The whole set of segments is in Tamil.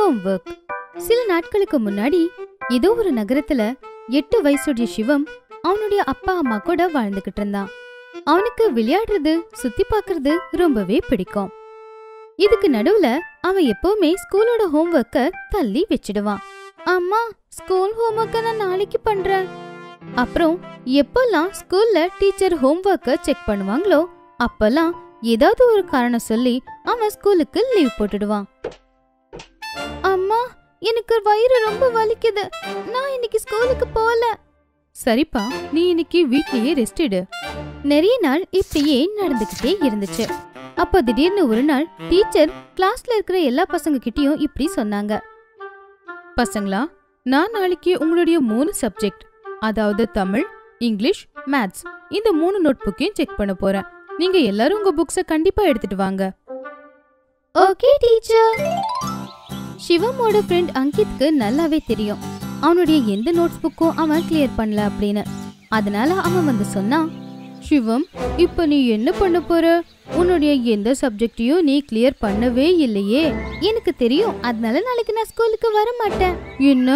ஹோம்ஒர்க் சில நாட்களுக்கு முன்னாடி ஏதோ ஒரு நகரத்துல எட்டு வயசுடைய சிவம் அவனுடைய அப்பா அம்மா கூட வாழ்ந்துகிட்டு இருந்தான் அவனுக்கு விளையாடுறது சுத்தி பார்க்கிறது ரொம்பவே பிடிக்கும் இதுக்கு நடுவுல அவன் எப்பவுமே ஸ்கூலோட ஹோம்ஒர்க்க தள்ளி வச்சிடுவான் அம்மா ஸ்கூல் ஹோம்ஒர்க்க நான் நாளைக்கு பண்றேன் அப்புறம் எப்பெல்லாம் ஸ்கூல்ல டீச்சர் ஹோம்ஒர்க்க செக் பண்ணுவாங்களோ அப்பெல்லாம் ஏதாவது ஒரு காரணம் சொல்லி அவன் ஸ்கூலுக்கு லீவ் போட்டுடுவான் அம்மா எனக்கு வயிறு ரொம்ப வலிக்குது நான் இன்னைக்கு ஸ்கூலுக்கு போல சரிப்பா நீ இன்னைக்கு வீட்லயே ரெஸ்ட் எடு நிறைய நாள் இப்படியே நடந்துகிட்டே இருந்துச்சு அப்போ திடீர்னு ஒரு நாள் டீச்சர் கிளாஸ்ல இருக்கிற எல்லா பசங்க கிட்டயும் இப்படி சொன்னாங்க பசங்களா நான் நாளைக்கு உங்களுடைய மூணு சப்ஜெக்ட் அதாவது தமிழ் இங்கிலீஷ் மேத்ஸ் இந்த மூணு நோட் புக்கையும் செக் பண்ண போறேன் நீங்க எல்லாரும் உங்க புக்ஸ கண்டிப்பா எடுத்துட்டு வாங்க ஓகே டீச்சர் சிவமோட ஃப்ரெண்ட் அங்கித்க்கு நல்லாவே தெரியும் அவனுடைய எந்த நோட்ஸ் புக்கும் அவன் கிளியர் பண்ணல அப்படின்னு அதனால அவன் வந்து சொன்னான் சிவம் இப்ப நீ என்ன பண்ண போற உன்னுடைய எந்த சப்ஜெக்டையும் நீ கிளியர் பண்ணவே இல்லையே எனக்கு தெரியும் அதனால நாளைக்கு நான் ஸ்கூலுக்கு வர மாட்டேன் என்ன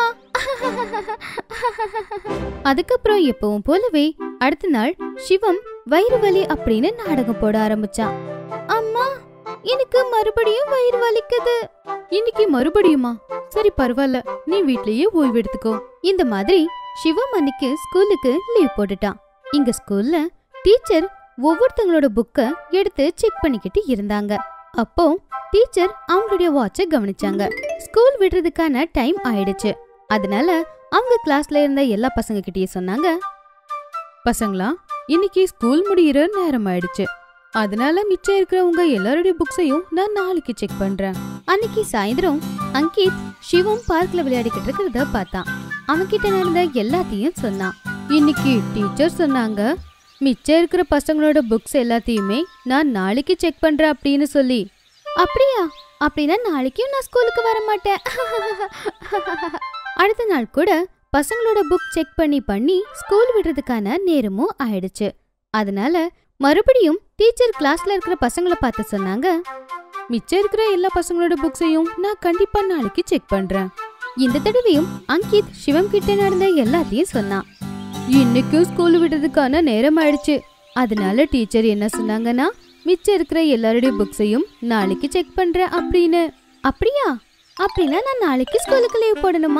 அதுக்கப்புறம் எப்பவும் போலவே அடுத்த நாள் சிவம் வயிறு வலி அப்படின்னு நாடகம் போட ஆரம்பிச்சான் அம்மா எனக்கு மறுபடியும் வயிறு வலிக்குது இன்னைக்கு மறுபடியுமா சரி பரவாயில்ல நீ வீட்லயே ஓய்வு எடுத்துக்கோ இந்த மாதிரி சிவம் அன்னைக்கு ஸ்கூலுக்கு லீவ் போட்டுட்டான் இங்க ஸ்கூல்ல டீச்சர் ஒவ்வொருத்தங்களோட புக்க எடுத்து செக் பண்ணிக்கிட்டு இருந்தாங்க அப்போ டீச்சர் அவங்களுடைய வாட்சை கவனிச்சாங்க ஸ்கூல் விடுறதுக்கான டைம் ஆயிடுச்சு அதனால அவங்க கிளாஸ்ல இருந்த எல்லா பசங்க கிட்டயும் சொன்னாங்க பசங்களா இன்னைக்கு ஸ்கூல் முடியிற நேரம் ஆயிடுச்சு அதனால மிச்சம் இருக்கிற உங்க எல்லாருடைய புக்ஸையும் நான் நாளைக்கு செக் பண்றேன் அன்னைக்கு சாயந்தரம் அங்கித் சிவம் பார்க்ல விளையாடிக்கிட்டு இருக்கிறத பார்த்தான் அவன்கிட்ட நடந்த எல்லாத்தையும் சொன்னான் இன்னைக்கு டீச்சர் சொன்னாங்க மிச்சம் இருக்கிற பசங்களோட புக்ஸ் எல்லாத்தையுமே நான் நாளைக்கு செக் பண்றேன் அப்படின்னு சொல்லி அப்படியா அப்படின்னா நாளைக்கும் நான் ஸ்கூலுக்கு வர மாட்டேன் அடுத்த நாள் கூட பசங்களோட புக் செக் பண்ணி பண்ணி ஸ்கூல் விடுறதுக்கான நேரமும் ஆயிடுச்சு அதனால மறுபடியும் டீச்சர் கிளாஸ்ல இருக்கிற பசங்களை பார்த்து சொன்னாங்க மிச்சம் இருக்கிற எல்லா பசங்களோட புக்ஸையும் நான் கண்டிப்பா நாளைக்கு செக் பண்றேன் இந்த தடவையும் அங்கித் சிவம் கிட்ட நடந்த எல்லாத்தையும் சொன்னான் இன்னைக்கும் ஸ்கூல் விடுறதுக்கான நேரம் ஆயிடுச்சு அதனால டீச்சர் என்ன சொன்னாங்கன்னா மிச்சம் இருக்கிற எல்லாருடைய புக்ஸையும் நாளைக்கு செக் பண்றேன் அப்படின்னு அப்படியா அப்படின்னா நான் நாளைக்கு ஸ்கூலுக்கு லீவ் போடணுமா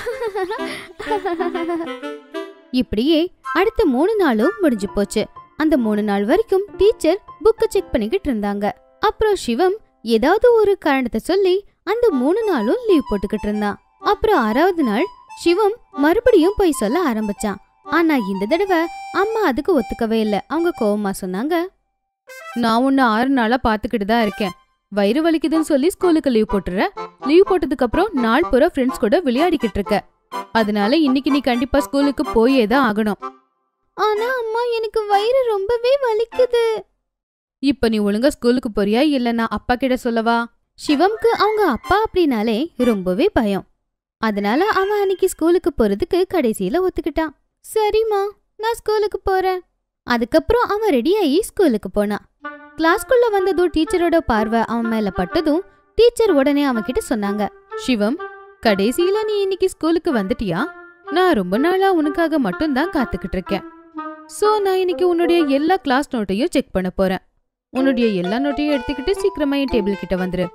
இப்படியே அடுத்த மூணு நாளும் முடிஞ்சு போச்சு அந்த மூணு நாள் வரைக்கும் டீச்சர் புக்க செக் பண்ணிக்கிட்டு இருந்தாங்க அப்புறம் சிவம் ஏதாவது ஒரு காரணத்தை சொல்லி அந்த மூணு நாளும் லீவ் போட்டுக்கிட்டு இருந்தான் அப்புறம் ஆறாவது நாள் சிவம் மறுபடியும் போய் சொல்ல ஆரம்பிச்சான் ஆனா இந்த தடவை அம்மா அதுக்கு ஒத்துக்கவே இல்ல அவங்க கோவமா சொன்னாங்க நான் உன்னை ஆறு நாளா பாத்துக்கிட்டு தான் இருக்கேன் வயிறு வலிக்குதுன்னு சொல்லி ஸ்கூலுக்கு லீவ் போட்டுற லீவ் போட்டதுக்கு அப்புறம் நாள் பூரா ஃப்ரெண்ட்ஸ் கூட விளையாடிக்கிட்டு இருக்க அதனால இன்னைக்கு நீ கண்டிப்பா ஸ்கூலுக்கு போயே தான் ஆகணும் ஆனா அம்மா எனக்கு வயிறு ரொம்பவே வலிக்குது இப்ப நீ ஒழுங்கா ஸ்கூலுக்கு போறியா இல்ல நான் அப்பா கிட்ட சொல்லவா சிவம்க்கு அவங்க அப்பா அப்படின்னாலே ரொம்பவே பயம் அதனால அவன் அன்னைக்கு ஸ்கூலுக்கு போறதுக்கு கடைசியில ஒத்துக்கிட்டான் சரிம்மா நான் ஸ்கூலுக்கு போறேன் அதுக்கப்புறம் அவன் ரெடியாகி ஸ்கூலுக்கு போனான் கிளாஸ்க்குள்ள வந்ததும் டீச்சரோட பார்வை அவன் மேல பட்டதும் டீச்சர் உடனே அவன் கிட்ட சொன்னாங்க சிவம் கடைசியில நீ இன்னைக்கு ஸ்கூலுக்கு வந்துட்டியா நான் ரொம்ப நாளா உனக்காக மட்டும்தான் காத்துக்கிட்டு இருக்கேன் சோ நான் இன்னைக்கு உன்னுடைய எல்லா கிளாஸ் நோட்டையும் செக் பண்ண போறேன் உன்னுடைய எல்லா நோட்டையும் எடுத்துக்கிட்டு சீக்கிரமா என் டேபிள் கிட்ட வந்துரு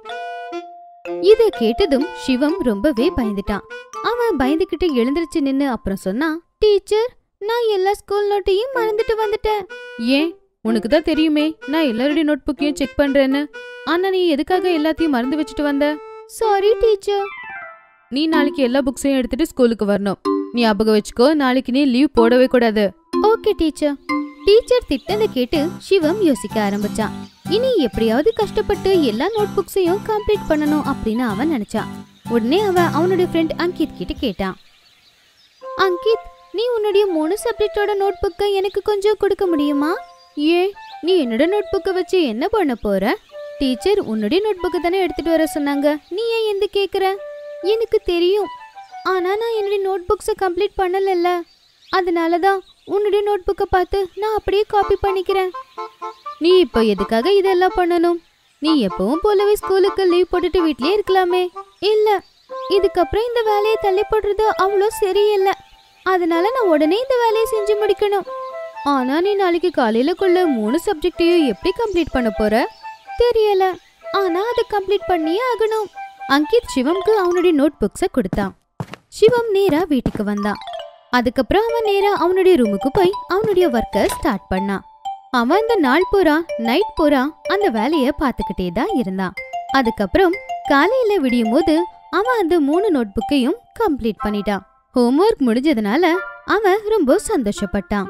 இத கேட்டதும் சிவம் ரொம்பவே பயந்துட்டான் அவன் பயந்துகிட்டு எழுந்திருச்சு நின்னு அப்புறம் சொன்னான் டீச்சர் நான் எல்லா ஸ்கூல் நோட்டையும் மறந்துட்டு வந்துட்டேன் ஏன் உனக்கு தான் தெரியுமே நான் எல்லாருடைய நோட் புக்கையும் செக் பண்றேன்னு ஆனா நீ எதுக்காக எல்லாத்தையும் மறந்து வச்சுட்டு வந்த சாரி டீச்சர் நீ நாளைக்கு எல்லா புக்ஸையும் எடுத்துட்டு ஸ்கூலுக்கு வரணும் ஞாபகம் வச்சுக்கோ நாளைக்கு நீ லீவ் போடவே கூடாது ஓகே டீச்சர் டீச்சர் திட்டத்தை கேட்டு சிவம் யோசிக்க ஆரம்பிச்சான் இனி எப்படியாவது கஷ்டப்பட்டு எல்லா நோட் புக்ஸையும் கம்ப்ளீட் பண்ணணும் அப்படின்னு அவன் நினைச்சான் உடனே அவன் அவனுடைய ஃப்ரெண்ட் அங்கித் கிட்ட கேட்டான் அங்கித் நீ உன்னுடைய மூணு சப்ஜெக்டோட நோட் புக்கை எனக்கு கொஞ்சம் கொடுக்க முடியுமா ஏன் நீ என்னோட நோட் புக்கை வச்சு என்ன பண்ண போற டீச்சர் உன்னுடைய நோட் புக்கை தானே எடுத்துட்டு வர சொன்னாங்க நீ ஏன் எந்த கேக்குற எனக்கு தெரியும் ஆனா நான் என்னுடைய நோட் புக்ஸை கம்ப்ளீட் பண்ணலல்ல அதனால தான் உன்னுடைய நோட் புக்கை பார்த்து நான் அப்படியே காப்பி பண்ணிக்கிறேன் நீ இப்போ எதுக்காக இதெல்லாம் பண்ணணும் நீ எப்பவும் போலவே ஸ்கூலுக்கு லீவ் போட்டுட்டு வீட்லயே இருக்கலாமே இல்ல இதுக்கப்புறம் இந்த வேலையை தள்ளி போடுறது அவ்வளோ சரியில்லை அதனால நான் உடனே இந்த வேலையை செஞ்சு முடிக்கணும் ஆனா நீ நாளைக்கு காலையிலக்குள்ள மூணு சப்ஜெக்டையும் எப்படி கம்ப்ளீட் பண்ண போற தெரியல ஆனா அதை கம்ப்ளீட் பண்ணியே ஆகணும் அங்கித் சிவம்க்கு அவனுடைய நோட் புக்ஸை கொடுத்தான் சிவம் நேரா வீட்டுக்கு வந்தான் அதுக்கப்புறம் அவன் நேரா அவனுடைய ரூமுக்கு போய் அவனுடைய ஒர்க்கை ஸ்டார்ட் பண்ணான் அவன் அந்த நாள் பூரா நைட் பூரா அந்த வேலையை பார்த்துக்கிட்டே தான் இருந்தான் அதுக்கப்புறம் காலையில விடியும் போது அவன் அந்த மூணு நோட் புக்கையும் கம்ப்ளீட் பண்ணிட்டான் ஹோம்ஒர்க் முடிஞ்சதுனால அவன் ரொம்ப சந்தோஷப்பட்டான்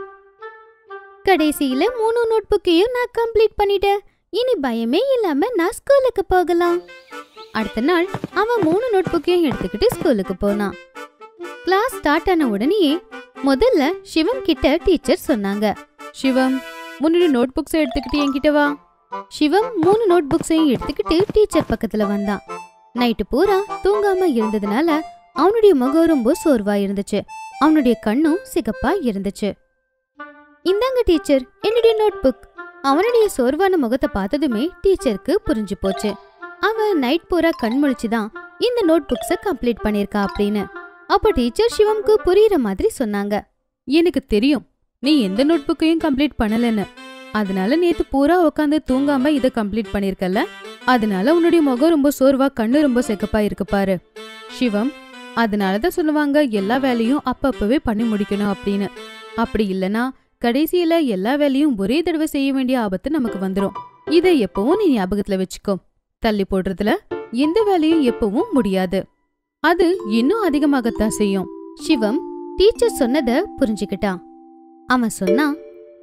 கடைசியில மூணு நோட் புக்கையும் நான் கம்ப்ளீட் பண்ணிட்டேன் இனி பயமே இல்லாம நான் ஸ்கூலுக்கு போகலாம் அடுத்த நாள் அவன் மூணு நோட் புக்கையும் எடுத்துக்கிட்டு ஸ்கூலுக்கு போனான் கிளாஸ் ஸ்டார்ட் ஆன உடனேயே முதல்ல சிவம் கிட்ட டீச்சர் சொன்னாங்க சிவம் முன்னாடி நோட் புக்ஸ் எடுத்துக்கிட்டு என்கிட்ட வா சிவம் மூணு நோட் புக்ஸையும் எடுத்துக்கிட்டு டீச்சர் பக்கத்துல வந்தான் நைட்டு பூரா தூங்காம இருந்ததுனால அவனுடைய முகம் ரொம்ப சோர்வா இருந்துச்சு அவனுடைய கண்ணும் சிகப்பா இருந்துச்சு இந்தாங்க டீச்சர் என்னுடைய நோட் புக் அவனுடைய சோர்வான முகத்தை பார்த்ததுமே டீச்சருக்கு புரிஞ்சு போச்சு அவன் நைட் பூரா கண் முழிச்சுதான் இந்த நோட் புக்ஸை கம்ப்ளீட் பண்ணிருக்கா அப்படின்னு அப்ப டீச்சர் சிவம்க்கு புரியுற மாதிரி சொன்னாங்க எனக்கு தெரியும் நீ எந்த நோட் புக்கையும் கம்ப்ளீட் பண்ணலன்னு அதனால நேத்து பூரா உட்காந்து தூங்காம இதை கம்ப்ளீட் பண்ணிருக்கல அதனால உன்னுடைய முகம் ரொம்ப சோர்வா கண்ணு ரொம்ப செக்கப்பா இருக்கு பாரு சிவம் அதனாலதான் சொல்லுவாங்க எல்லா வேலையும் அப்பப்பவே பண்ணி முடிக்கணும் அப்படின்னு அப்படி இல்லனா கடைசியில எல்லா வேலையும் ஒரே தடவை செய்ய வேண்டிய ஆபத்து நமக்கு வந்துரும் இதை எப்பவும் நீ ஞாபகத்துல வச்சுக்கோ தள்ளி போடுறதுல எந்த வேலையும் எப்பவும் முடியாது அது இன்னும் அதிகமாகத்தான் செய்யும் சிவம் டீச்சர் சொன்னத புரிஞ்சுக்கிட்டான் அவன் சொன்னான்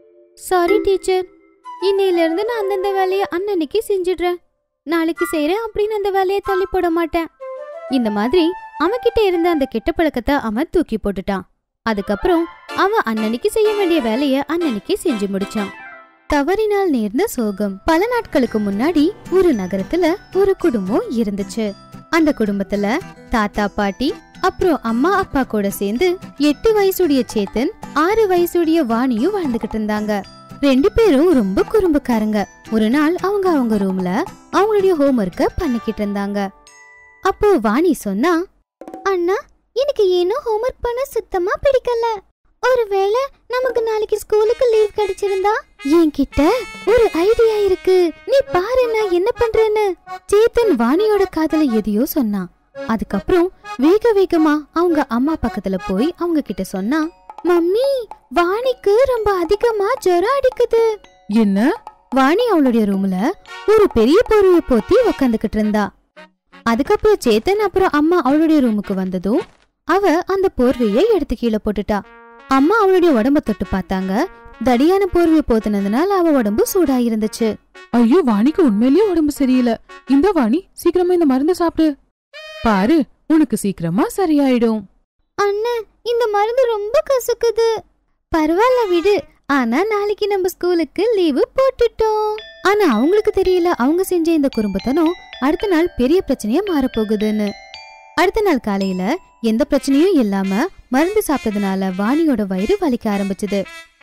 சாரி டீச்சர் இன்னையில இருந்து நான் அந்தந்த வேலையை அன்னன்னைக்கு செஞ்சிடுறேன் நாளைக்கு செய்யறேன் அப்படின்னு அந்த வேலையை தள்ளி போட மாட்டேன் இந்த மாதிரி அவன்கிட்ட இருந்த அந்த கெட்ட பழக்கத்தை அவன் தூக்கி போட்டுட்டான் அதுக்கப்புறம் அவன் அன்னன்னைக்கு செய்ய வேண்டிய வேலைய அன்னன்னைக்கு செஞ்சு முடிச்சான் தவறினால் நேர்ந்த சோகம் பல நாட்களுக்கு முன்னாடி ஒரு நகரத்துல ஒரு குடும்பம் இருந்துச்சு அந்த குடும்பத்துல தாத்தா பாட்டி அப்புறம் அம்மா அப்பா கூட சேர்ந்து எட்டு வயசுடைய சேத்தன் ஆறு வயசுடைய வாணியும் வாழ்ந்துகிட்டு இருந்தாங்க ரெண்டு பேரும் ரொம்ப குறும்புக்காரங்க ஒரு நாள் அவங்க அவங்க ரூம்ல அவங்களுடைய ஹோம்ஒர்க்க பண்ணிக்கிட்டு இருந்தாங்க அப்போ வாணி சொன்னா அண்ணா எனக்கு ஏனோ ஹோம்ஒர்க் பண்ண சுத்தமா பிடிக்கல ஒருவேளை நமக்கு நாளைக்கு ஸ்கூலுக்கு லீவ் கிடைச்சிருந்தா என்கிட்ட ஒரு ஐடியா இருக்கு நீ பாரு நான் என்ன பண்றேன்னு சேத்தன் வாணியோட காதல எதையோ சொன்னான் அதுக்கப்புறம் வேக வேகமா அவங்க அம்மா பக்கத்துல போய் அவங்க கிட்ட சொன்னா மம்மி வாணிக்கு ரொம்ப அதிகமா ஜுரம் அடிக்குது என்ன வாணி அவளுடைய ரூம்ல ஒரு பெரிய போர்வைய போத்தி உக்காந்துக்கிட்டு இருந்தா அதுக்கப்புறம் சேத்தன் அப்புறம் அம்மா அவளுடைய ரூமுக்கு வந்ததும் அவ அந்த போர்வையை எடுத்து கீழே போட்டுட்டா அம்மா அவளுடைய உடம்ப தொட்டு பார்த்தாங்க தடியான போர்வைய போத்துனதுனால அவ உடம்பு சூடா இருந்துச்சு ஐயோ வாணிக்கு உண்மையிலேயே உடம்பு சரியில்லை இந்த வாணி சீக்கிரமா இந்த மருந்து சாப்பிடு பாரு உனக்கு சீக்கிரமா சரியாயிடும் அண்ணன் இந்த மருந்து ரொம்ப கசக்குது பரவாயில்ல விடு ஆனா நாளைக்கு நம்ம ஸ்கூலுக்கு லீவு போட்டுட்டோம் ஆனா அவங்களுக்கு தெரியல அவங்க செஞ்ச இந்த குறும்புத்தனம் அடுத்த நாள் பெரிய பிரச்சனையா மாறப்போகுதுன்னு அடுத்த நாள் காலையில எந்த பிரச்சனையும் இல்லாம மருந்து சாப்பிட்டதுனால வாணியோட வயிறு வலிக்க ஆரம்பிச்சது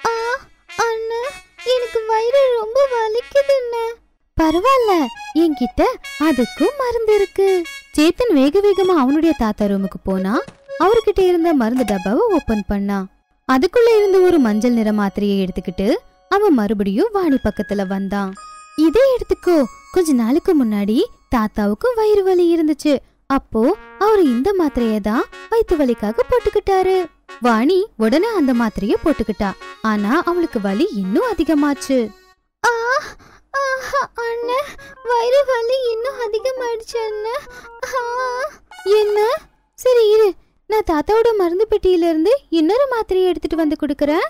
அண்ணா எனக்கு வயிறு ரொம்ப வலிக்குதுன்னு பரவாயில்ல என்கிட்ட அதுக்கும் மருந்து இருக்கு சேத்தன் வேக வேகமா அவனுடைய தாத்தா ரூமுக்கு போனா அவர்கிட்ட இருந்த மருந்து டப்பாவை ஓபன் பண்ணான் அதுக்குள்ள இருந்த ஒரு மஞ்சள் நிற மாத்திரையை எடுத்துக்கிட்டு அவன் மறுபடியும் வாணி பக்கத்துல வந்தான் இதே எடுத்துக்கோ கொஞ்ச நாளுக்கு முன்னாடி தாத்தாவுக்கும் வயிறு வலி இருந்துச்சு அப்போ அவர் இந்த மாத்திரையை தான் வயிற்று வலிக்காக போட்டுக்கிட்டாரு வாணி உடனே அந்த மாத்திரையை போட்டுக்கிட்டா ஆனா அவளுக்கு வலி இன்னும் அதிகமாச்சு அண்ணன் வயிறு வலி இன்னும் அதிகமாயிடுச்சு அண்ணன் என்ன சரி இரு நான் தாத்தாவோட மருந்து பெட்டியில இருந்து இன்னொரு மாத்திரையை எடுத்துட்டு வந்து கொடுக்கறேன்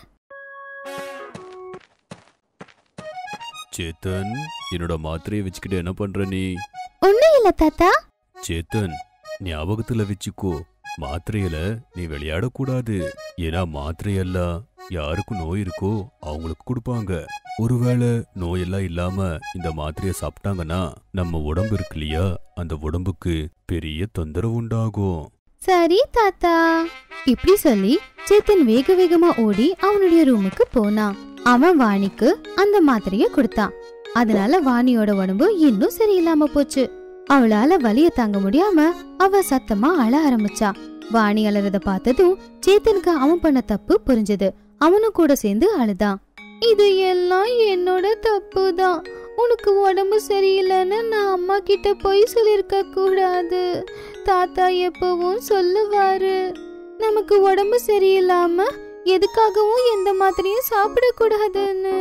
சேத்தன் என்னோட மாத்திரையை வச்சுக்கிட்டு என்ன பண்ற நீ ஒண்ணும் இல்ல தாத்தா சேத்தன் ஞாபகத்துல வச்சுக்கோ மாத்திரையில நீ விளையாடக்கூடாது ஏன்னா மாத்திரையெல்லாம் யாருக்கு நோய் இருக்கோ அவங்களுக்கு கொடுப்பாங்க ஒருவேளை நோயெல்லாம் இல்லாம இந்த மாத்திரைய சாப்பிட்டாங்கன்னா நம்ம உடம்பு இருக்கு இல்லையா அந்த உடம்புக்கு பெரிய தொந்தரவு உண்டாகும் சரி தாத்தா இப்படி சொல்லி சேத்தன் வேக வேகமா ஓடி அவனுடைய ரூமுக்கு போனான் அவன் வாணிக்கு அந்த மாத்திரைய கொடுத்தான் அதனால வாணியோட உடம்பு இன்னும் சரியில்லாம போச்சு அவளால வலிய தாங்க முடியாம அவ சத்தமா அழ ஆரம்பிச்சா வாணி அலறத பார்த்ததும் சேத்தனுக்கு அவன் பண்ண தப்பு புரிஞ்சது அவனும் கூட சேர்ந்து அழுதான் இது எல்லாம் என்னோட தப்பு தான் உனக்கு உடம்பு சரியில்லைன்னு நான் அம்மா கிட்ட போய் சொல்லிருக்க கூடாது தாத்தா எப்பவும் சொல்லுவாரு நமக்கு உடம்பு சரியில்லாம எதுக்காகவும் எந்த மாத்திரையும் சாப்பிடக்கூடாதுன்னு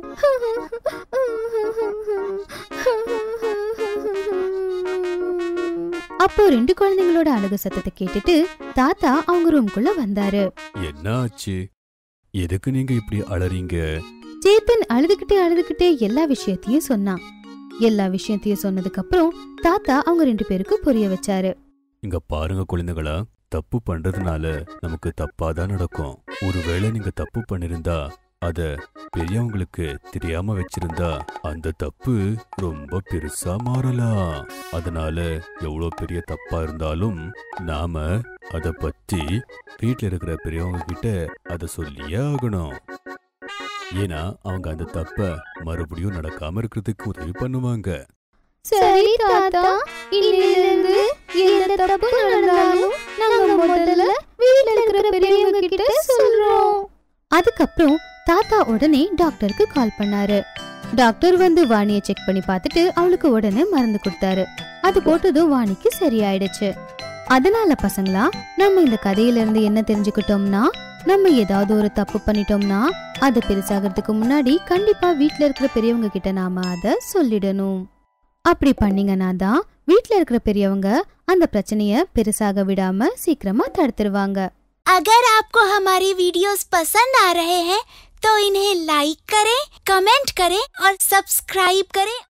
அப்போ ரெண்டு குழந்தைங்களோட அழுக சத்தத்தை கேட்டுட்டு தாத்தா அவங்க ரூம்குள்ள வந்தாரு என்ன ஆச்சு எதுக்கு நீங்க இப்படி அலறீங்க சேத்தன் அழுதுகிட்டே அழுதுகிட்டே எல்லா விஷயத்தையும் சொன்னான் எல்லா விஷயத்தையும் சொன்னதுக்கு அப்புறம் தாத்தா அவங்க ரெண்டு பேருக்கும் புரிய வச்சாரு இங்க பாருங்க குழந்தைகளா தப்பு பண்றதுனால நமக்கு தப்பாதான் நடக்கும் ஒருவேளை நீங்க தப்பு பண்ணிருந்தா அத பெரியவங்களுக்கு தெரியாம வச்சிருந்தா அந்த தப்பு ரொம்ப பெருசா மாறலாம் அதனால எவ்வளவு பெரிய தப்பா இருந்தாலும் நாம அத பத்தி வீட்ல இருக்கிற பெரியவங்க கிட்ட அத சொல்லியே ஆகணும் ஏன்னா அவங்க அந்த தப்ப மறுபடியும் நடக்காம இருக்கிறதுக்கு உதவி பண்ணுவாங்க சரி தாத்தா இன்னிலிருந்து எந்த தப்பு நடந்தாலும் நாங்க முதல்ல வீட்ல இருக்கிற பெரியவங்க கிட்ட சொல்றோம் அதுக்கப்புறம் தாத்தா உடனே டாக்டருக்கு கால் பண்ணாரு டாக்டர் வந்து வாணிய செக் பண்ணி பார்த்துட்டு அவளுக்கு உடனே மருந்து கொடுத்தாரு அது போட்டதும் வாணிக்கு சரியாயிடுச்சு அதனால பசங்களா நம்ம இந்த கதையில இருந்து என்ன தெரிஞ்சுக்கிட்டோம்னா நம்ம ஏதாவது ஒரு தப்பு பண்ணிட்டோம்னா அது பெருசாகிறதுக்கு முன்னாடி கண்டிப்பா வீட்ல இருக்கிற பெரியவங்க கிட்ட நாம அத சொல்லிடணும் அப்படி பண்ணீங்கன்னா தான் வீட்ல இருக்கிற பெரியவங்க அந்த பிரச்சனைய பெருசாக விடாம சீக்கிரமா தடுத்துருவாங்க अगर आपको हमारी वीडियोस पसंद आ रहे हैं तो इन्हें लाइक करें, कमेंट करें और सब्सक्राइब करें